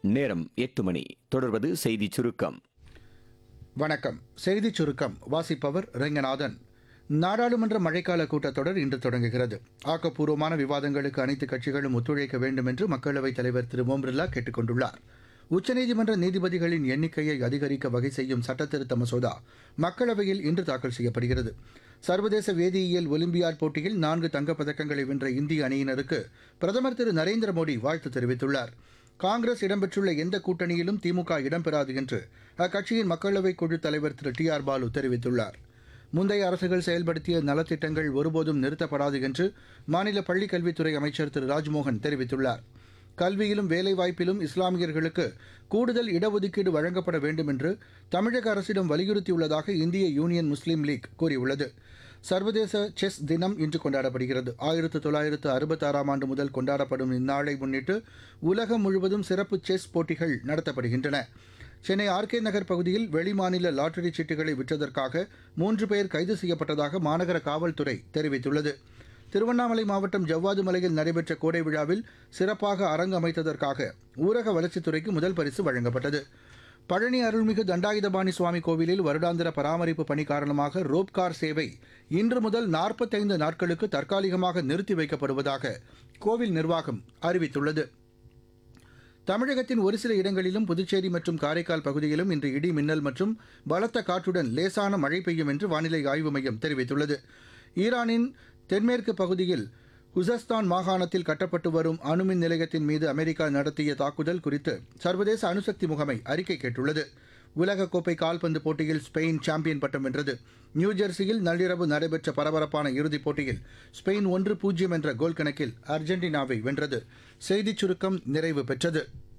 நேரம் எட்டு மணி தொடர்வது செய்தி சுருக்கம் வணக்கம் செய்திச் சுருக்கம் வாசிப்பவர் ரெங்கநாதன் நாடாளுமன்ற மழைக்கால கூட்டத்தொடர் இன்று தொடங்குகிறது ஆக்கப்பூர்வமான விவாதங்களுக்கு அனைத்து கட்சிகளும் ஒத்துழைக்க வேண்டும் என்று மக்களவைத் தலைவர் திரு ஓம் பிர்லா கேட்டுக் கொண்டுள்ளார் உச்சநீதிமன்ற நீதிபதிகளின் எண்ணிக்கையை அதிகரிக்க வகை செய்யும் சட்டத்திருத்த மசோதா மக்களவையில் இன்று தாக்கல் செய்யப்படுகிறது சர்வதேச வேதியியல் ஒலிம்பியாட் போட்டியில் நான்கு தங்கப்பதக்கங்களை வென்ற இந்திய அணியினருக்கு பிரதமர் திரு நரேந்திர மோடி வாழ்த்து தெரிவித்துள்ளார் காங்கிரஸ் இடம்பெற்றுள்ள எந்த கூட்டணியிலும் திமுக இடம்பெறாது என்று அக்கட்சியின் மக்களவை குழு தலைவர் திரு டி ஆர் பாலு தெரிவித்துள்ளார் முந்தைய அரசுகள் செயல்படுத்திய நலத்திட்டங்கள் ஒருபோதும் நிறுத்தப்படாது என்று மாநில பள்ளிக் கல்வித்துறை அமைச்சர் திரு ராஜ்மோகன் தெரிவித்துள்ளார் கல்வியிலும் வேலைவாய்ப்பிலும் இஸ்லாமியர்களுக்கு கூடுதல் இடஒதுக்கீடு வழங்கப்பட வேண்டும் என்று தமிழக அரசிடம் வலியுறுத்தியுள்ளதாக இந்திய யூனியன் முஸ்லீம் லீக் கூறியுள்ளது சர்வதேச செஸ் தினம் இன்று கொண்டாடப்படுகிறது ஆயிரத்து தொள்ளாயிரத்து அறுபத்தாறாம் ஆண்டு முதல் கொண்டாடப்படும் இந்நாளை முன்னிட்டு உலகம் முழுவதும் சிறப்பு செஸ் போட்டிகள் நடத்தப்படுகின்றன சென்னை ஆர்கே நகர் பகுதியில் வெளிமாநில லாட்டரி சீட்டுகளை விற்றதற்காக மூன்று பேர் கைது செய்யப்பட்டதாக மாநகர காவல்துறை தெரிவித்துள்ளது திருவண்ணாமலை மாவட்டம் ஜவ்வாது மலையில் நடைபெற்ற கோடை விழாவில் சிறப்பாக அரங்கு அமைத்ததற்காக ஊரக வளர்ச்சித்துறைக்கு முதல் பரிசு வழங்கப்பட்டது பழனி அருள்மிகு தண்டாயுதபாணி சுவாமி கோவிலில் வருடாந்திர பராமரிப்பு பணி காரணமாக ரோப்கார் சேவை இன்று முதல் நாற்பத்தைந்து நாட்களுக்கு தற்காலிகமாக நிறுத்தி வைக்கப்படுவதாக கோவில் நிர்வாகம் அறிவித்துள்ளது தமிழகத்தின் ஒரு சில இடங்களிலும் புதுச்சேரி மற்றும் காரைக்கால் பகுதியிலும் இன்று இடி மின்னல் மற்றும் பலத்த காற்றுடன் லேசான மழை பெய்யும் என்று வானிலை ஆய்வு மையம் தெரிவித்துள்ளது ஈரானின் தென்மேற்கு பகுதியில் உசஸ்தான் மாகாணத்தில் கட்டப்பட்டு வரும் அணுமின் நிலையத்தின் மீது அமெரிக்கா நடத்திய தாக்குதல் குறித்து சர்வதேச அணுசக்தி முகமை அறிக்கை கேட்டுள்ளது உலகக்கோப்பை கால்பந்து போட்டியில் ஸ்பெயின் சாம்பியன் பட்டம் வென்றது நியூஜெர்சியில் நள்ளிரவு நடைபெற்ற பரபரப்பான இறுதிப் போட்டியில் ஸ்பெயின் ஒன்று பூஜ்ஜியம் என்ற கோல் கணக்கில் அர்ஜென்டினாவை வென்றது செய்திச் சுருக்கம் நிறைவு பெற்றது